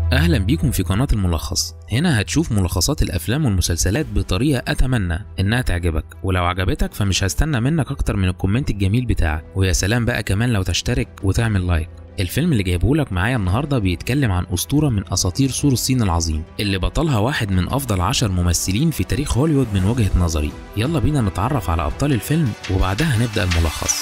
اهلا بيكم في قناة الملخص هنا هتشوف ملخصات الافلام والمسلسلات بطريقة اتمنى انها تعجبك ولو عجبتك فمش هستنى منك اكتر من الكومنت الجميل بتاعك ويا سلام بقى كمان لو تشترك وتعمل لايك الفيلم اللي جايبهولك معايا النهارده بيتكلم عن اسطوره من اساطير سور الصين العظيم اللي بطلها واحد من افضل عشر ممثلين في تاريخ هوليوود من وجهه نظري يلا بينا نتعرف على ابطال الفيلم وبعدها نبدا الملخص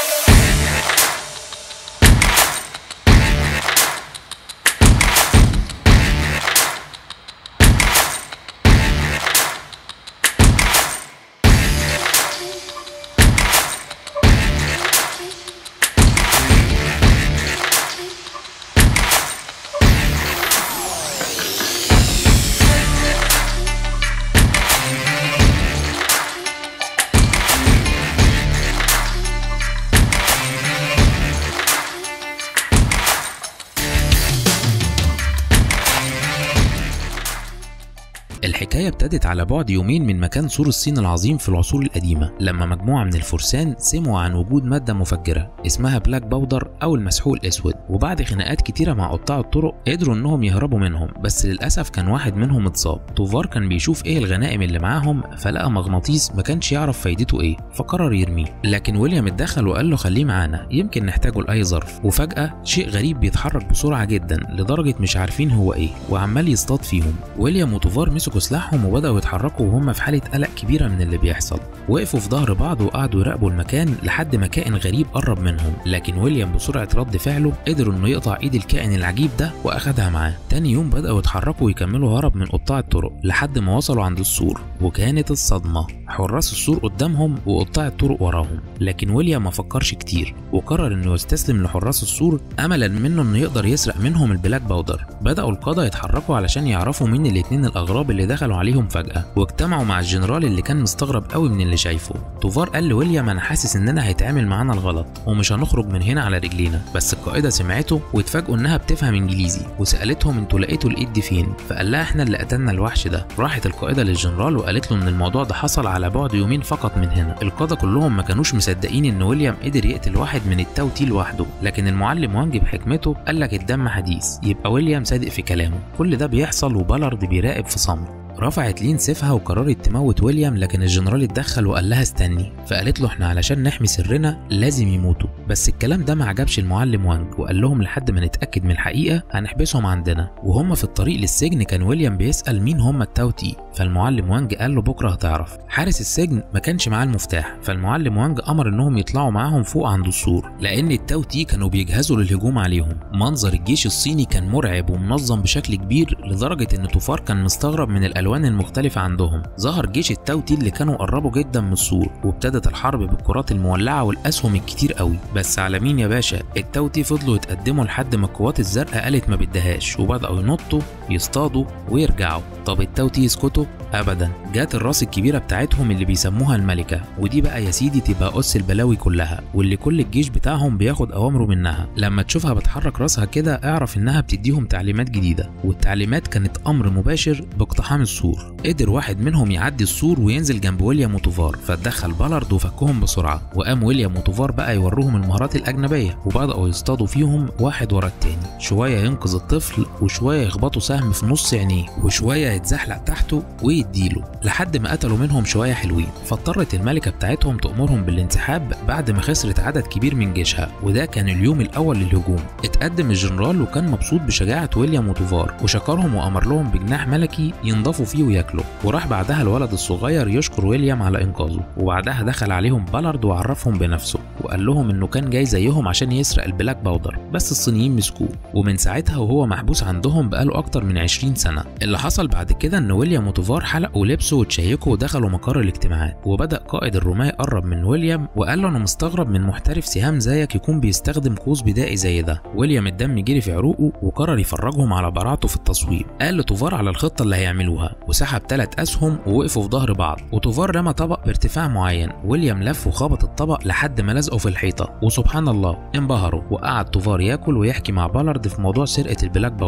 الحكاية ابتدت على بعد يومين من مكان سور الصين العظيم في العصور القديمة لما مجموعة من الفرسان سمعوا عن وجود مادة مفجرة اسمها بلاك باودر أو المسحوق الأسود وبعد خناقات كتيرة مع قطاع الطرق قدروا إنهم يهربوا منهم بس للأسف كان واحد منهم اتصاب توفار كان بيشوف إيه الغنائم اللي معاهم فلقى مغناطيس ما كانش يعرف فايدته إيه فقرر يرميه لكن ويليام اتدخل وقال له خليه معانا يمكن نحتاجه لأي ظرف وفجأة شيء غريب بيتحرك بسرعة جدا لدرجة مش عارفين هو إيه وعمال يصطاد فيهم ويليام وتوفار مسكوا سلاحهم وبدأوا يتحركوا وهم في حالة قلق كبيرة من اللي بيحصل وقفوا في ظهر بعض وقعدوا يراقبوا المكان لحد ما كائن غريب قرب منهم لكن ويليام بسرعة رد فعله قدر انه يقطع ايد الكائن العجيب ده واخدها معاه تاني يوم بدأوا يتحركوا ويكملوا هرب من قطاع الطرق لحد ما وصلوا عند السور وكانت الصدمة حراس السور قدامهم وقطاع الطرق وراهم لكن ويليام ما فكرش كتير وقرر انه يستسلم لحراس السور املا منه انه يقدر يسرق منهم البلاك باودر بدأوا القادة يتحركوا علشان يعرفوا مين الاتنين الاغراب اللي دخلوا عليهم فجأة واجتمعوا مع الجنرال اللي كان مستغرب قوي من اللي شايفه توفار قال لويليام انا حاسس اننا هيتعامل معانا الغلط ومش هنخرج من هنا على رجلينا بس القائدة سمعته واتفاجئوا انها بتفهم انجليزي وسالتهم انتوا لقيتوا الايد دي فين فقال لها احنا اللي قتلنا الوحش ده راحت القائدة للجنرال وقالت له ان الموضوع ده حصل على بعد يومين فقط من هنا القادة كلهم ما كانوش مصدقين ان ويليام قدر يقتل واحد من التاو تي لوحده لكن المعلم وانج بحكمته قال لك الدم حديث يبقى ويليام صادق في كلامه كل ده بيحصل وبالارد بيراقب في صمت رفعت لين سيفها وقررت تموت ويليام لكن الجنرال اتدخل وقال لها استني فقالت له احنا علشان نحمي سرنا لازم يموتوا بس الكلام ده ما عجبش المعلم وانج وقال لهم لحد ما نتاكد من الحقيقه هنحبسهم عندنا وهم في الطريق للسجن كان ويليام بيسال مين هم التاوتي فالمعلم وانج قال له بكره هتعرف حارس السجن ما كانش معاه المفتاح فالمعلم وانج امر انهم يطلعوا معاهم فوق عند السور لان التاوتي كانوا بيجهزوا للهجوم عليهم منظر الجيش الصيني كان مرعب ومنظم بشكل كبير لدرجه ان توفار كان مستغرب من الالوان المختلفه عندهم ظهر جيش التاوتي اللي كانوا قربوا جدا من السور وابتدت الحرب بالكرات المولعه والاسهم الكتير قوي بس على مين يا باشا التاوتي فضلوا يتقدموا لحد ما القوات الزرقاء قالت ما بدهاش وبداوا ينطوا يصطادوا ويرجعوا طب التاوتي يسكتوا ابدا جات الراس الكبيره بتاعتهم اللي بيسموها الملكه ودي بقى يا سيدي تبقى اس البلاوي كلها واللي كل الجيش بتاعهم بياخد اوامره منها لما تشوفها بتحرك راسها كده اعرف انها بتديهم تعليمات جديده والتعليمات كانت امر مباشر باقتحام السور قدر واحد منهم يعدي السور وينزل جنب ويليام وتوفار فاتدخل بالارد وفكهم بسرعه وقام ويليام وتوفار بقى يوروهم المهارات الاجنبيه وبداوا يصطادوا فيهم واحد ورا التاني شويه ينقذ الطفل وشويه يخبطوا سهم في نص عينيه وشويه يتزحلق تحته ويديله لحد ما قتلوا منهم شويه حلوين فاضطرت الملكه بتاعتهم تامرهم بالانسحاب بعد ما خسرت عدد كبير من جيشها وده كان اليوم الاول للهجوم اتقدم الجنرال وكان مبسوط بشجاعه ويليام وتوفار وشكرهم وامر لهم بجناح ملكي ينضفوا فيه وياكلوا وراح بعدها الولد الصغير يشكر ويليام على انقاذه وبعدها دخل عليهم بالارد وعرفهم بنفسه وقال لهم انه كان جاي زيهم عشان يسرق البلاك باودر بس الصينيين مسكوه ومن ساعتها وهو محبوس عندهم بقاله اكتر من 20 سنه اللي حصل بعد كده ان ويليام وتوفار حلقوا لبسه وتشيكوا ودخلوا مقر الاجتماعات وبدا قائد الرماة يقرب من ويليام وقال له انا مستغرب من محترف سهام زيك يكون بيستخدم قوس بدائي زي ده ويليام الدم جري في عروقه وقرر يفرجهم على براعته في التصويب قال لتوفار على الخطه اللي هيعملوها وسحب ثلاث اسهم ووقفوا في ظهر بعض وتوفار رمى طبق بارتفاع معين ويليام لف وخبط الطبق لحد ما لزقه في الحيطه وسبحان الله انبهروا وقعد توفار ياكل ويحكي مع بالارد في موضوع سرقه البلاك باودر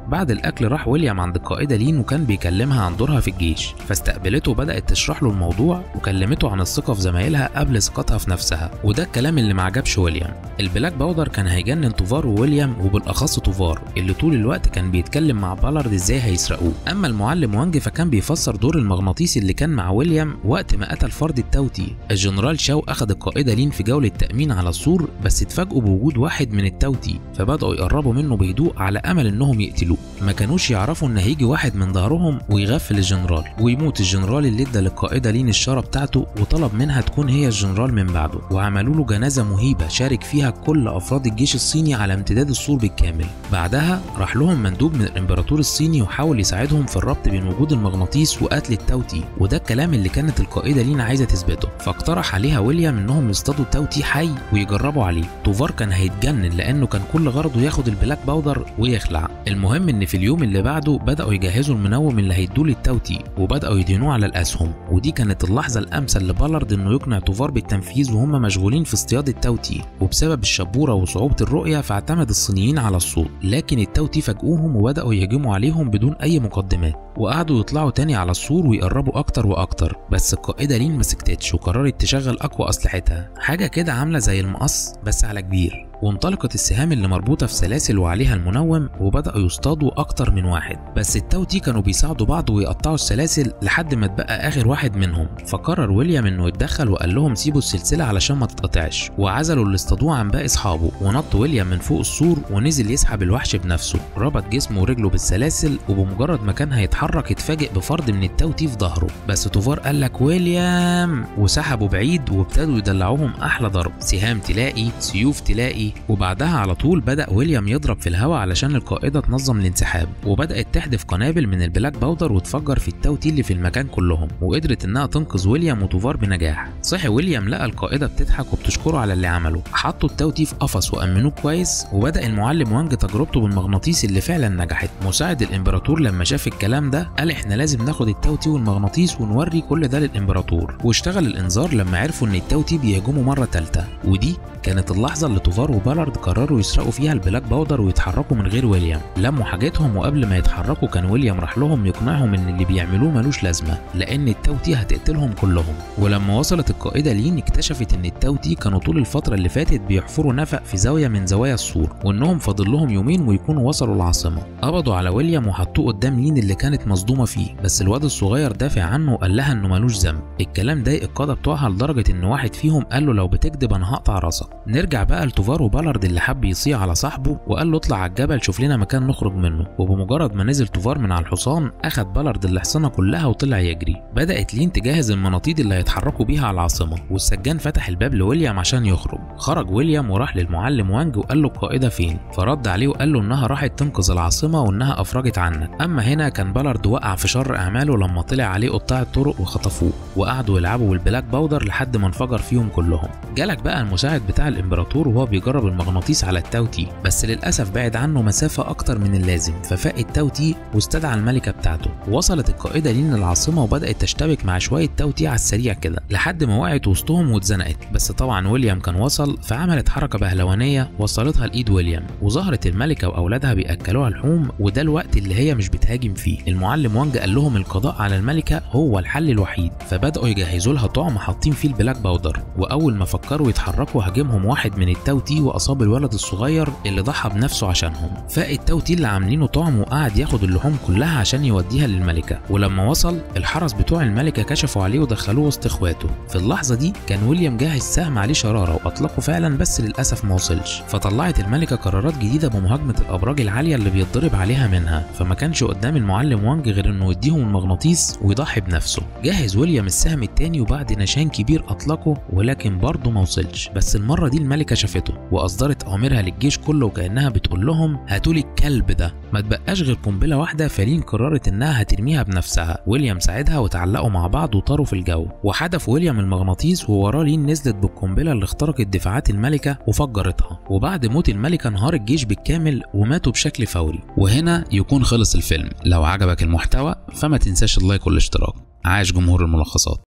بعد الاكل راح ويليام عند القائده لين وكان بيكلمها عن دورها في الجيش فاستقبلته وبدات تشرح له الموضوع وكلمته عن الثقه في زمايلها قبل ثقتها في نفسها وده الكلام اللي ما عجبش ويليام البلاك باودر كان هيجنن توفار وويليام وبالاخص توفار اللي طول الوقت كان بيتكلم مع بالارد ازاي هيسرقوه اما المعلم وانج فكان بيفسر دور المغناطيسي اللي كان مع ويليام وقت ما قتل فرد التوتي الجنرال شاو اخذ القائده لين في جوله تامين على السور بس اتفاجئوا بوجود واحد من التوتي فبداوا يقربوا منه بهدوء على امل انهم يقتلوه ما كانوش يعرفوا ان هيجي واحد من ظهرهم ويغفل الجنرال ويموت الجنرال اللي ادى للقائده لين الشاره بتاعته وطلب منها تكون هي الجنرال من بعده وعملوا له جنازه مهيبه شارك فيها كل افراد الجيش الصيني على امتداد السور بالكامل بعدها راح لهم مندوب من الامبراطور الصيني وحاول يساعدهم في الربط بين وجود المغناطيس وقتل التوتي وده الكلام اللي كانت القائده لين عايزه تثبته فاقترح عليها ويليام انهم يصطادوا التوتي حي ويجربوا عليه توفار كان هيتجنن لانه كان كل غرضه ياخد البلاك باودر ويخلع المهم ان في اليوم اللي بعده بداوا يجهزوا المنوم اللي هيدوه للتوتي وبداوا يدهنوه على الاسهم ودي كانت اللحظه الامثل لبالارد انه يقنع توفار بالتنفيذ وهم مشغولين في اصطياد التوتي وبسبب الشبوره وصعوبه الرؤيه فاعتمد الصينيين على الصوت لكن التوتي فاجئوهم وبداوا يهجموا عليهم بدون اي مقدمات وقعدوا يطلعوا تاني على السور ويقربوا اكتر واكتر بس القائده لين ما سكتتش وقررت تشغل اقوى اسلحتها حاجه كده عامله زي المقص بس على كبير وانطلقت السهام اللي مربوطة في سلاسل وعليها المنوم وبدأوا يصطادوا أكتر من واحد بس التوتي كانوا بيساعدوا بعض ويقطعوا السلاسل لحد ما اتبقى آخر واحد منهم فقرر ويليام إنه يتدخل وقال لهم سيبوا السلسلة علشان ما تتقطعش وعزلوا اللي اصطادوه عن باقي أصحابه ونط ويليام من فوق السور ونزل يسحب الوحش بنفسه ربط جسمه ورجله بالسلاسل وبمجرد ما كان هيتحرك اتفاجئ بفرد من التوتي في ظهره بس توفار قال لك ويليام وسحبوا بعيد وابتدوا يدلعوهم أحلى ضرب سهام تلاقي سيوف تلاقي وبعدها على طول بدأ ويليام يضرب في الهواء علشان القائدة تنظم الانسحاب وبدأت تحدف قنابل من البلاك باودر وتفجر في التوتي اللي في المكان كلهم وقدرت انها تنقذ ويليام وتوفار بنجاح صحي ويليام لقى القائدة بتضحك وبتشكره على اللي عمله حطوا التوتي في قفص وأمنوه كويس وبدأ المعلم وانج تجربته بالمغناطيس اللي فعلا نجحت مساعد الامبراطور لما شاف الكلام ده قال احنا لازم ناخد التوتي والمغناطيس ونوري كل ده للامبراطور واشتغل الانذار لما عرفوا ان التوتي بيهجموا مرة تالتة ودي كانت اللحظة اللي توفار وبالارد قرروا يسرقوا فيها البلاك باودر ويتحركوا من غير ويليام لموا حاجتهم وقبل ما يتحركوا كان ويليام راح لهم يقنعهم ان اللي بيعملوه ملوش لازمة لان التوتي هتقتلهم كلهم ولما وصلت القائدة لين اكتشفت ان التوتي كانوا طول الفترة اللي فاتت بيحفروا نفق في زاوية من زوايا السور وانهم فاضل لهم يومين ويكونوا وصلوا العاصمة قبضوا على ويليام وحطوه قدام لين اللي كانت مصدومة فيه بس الواد الصغير دافع عنه وقال لها انه ملوش ذنب الكلام ضايق القادة بتوعها لدرجة ان واحد فيهم قال له لو بتكذب انا هقطع راسك نرجع بقى لتوفار وبالارد اللي حب يصيع على صاحبه وقال له اطلع على الجبل شوف لنا مكان نخرج منه وبمجرد ما نزل توفار من على الحصان اخد بالارد الحصانه كلها وطلع يجري بدات لين تجهز المناطيد اللي هيتحركوا بيها على العاصمه والسجان فتح الباب لويليام عشان يخرج خرج ويليام وراح للمعلم وانج وقال له القائده فين فرد عليه وقال له انها راحت تنقذ العاصمه وانها افرجت عنك اما هنا كان بالارد وقع في شر اعماله لما طلع عليه قطاع الطرق وخطفوه وقعدوا يلعبوا بالبلاك باودر لحد ما انفجر فيهم كلهم جالك بقى المساعد بتاع الامبراطور وهو بيجرب المغناطيس على التوتي بس للاسف بعد عنه مسافه اكتر من اللازم ففاق التوتي واستدعى الملكه بتاعته وصلت القائده لين العاصمه وبدات تشتبك مع شويه توتي على السريع كده لحد ما وقعت وسطهم واتزنقت بس طبعا ويليام كان وصل فعملت حركه بهلوانيه وصلتها لايد ويليام وظهرت الملكه واولادها بياكلوها لحوم وده الوقت اللي هي مش بتهاجم فيه المعلم وانج قال لهم القضاء على الملكه هو الحل الوحيد فبداوا يجهزوا لها طعم حاطين فيه البلاك باودر واول ما فكروا يتحركوا هاجمهم واحد من التوتي واصاب الولد الصغير اللي ضحى بنفسه عشانهم فاق التوتي اللي عاملينه طعم وقعد ياخد اللحوم كلها عشان يوديها للملكه ولما وصل الحرس بتوع الملكه كشفوا عليه ودخلوه وسط اخواته في اللحظه دي كان ويليام جاهز سهم عليه شراره واطلقه فعلا بس للاسف ما وصلش فطلعت الملكه قرارات جديده بمهاجمه الابراج العاليه اللي بيتضرب عليها منها فما كانش قدام المعلم وانج غير انه يديهم المغناطيس ويضحي بنفسه جهز ويليام السهم التاني وبعد نشان كبير اطلقه ولكن برضه ما وصلش بس المره دي الملكه شافته واصدرت اوامرها للجيش كله وكانها بتقول لهم هاتولي الكلب ده ما تبقاش غير قنبله واحده فلين قررت انها هترميها بنفسها ويليام ساعدها وتعلقوا مع بعض وطاروا في الجو وحدف ويليام المغناطيس ووراه لين نزلت بالقنبله اللي اخترقت دفاعات الملكه وفجرتها وبعد موت الملكه انهار الجيش بالكامل وماتوا بشكل فوري وهنا يكون خلص الفيلم لو عجبك المحتوى فما تنساش اللايك والاشتراك عاش جمهور الملخصات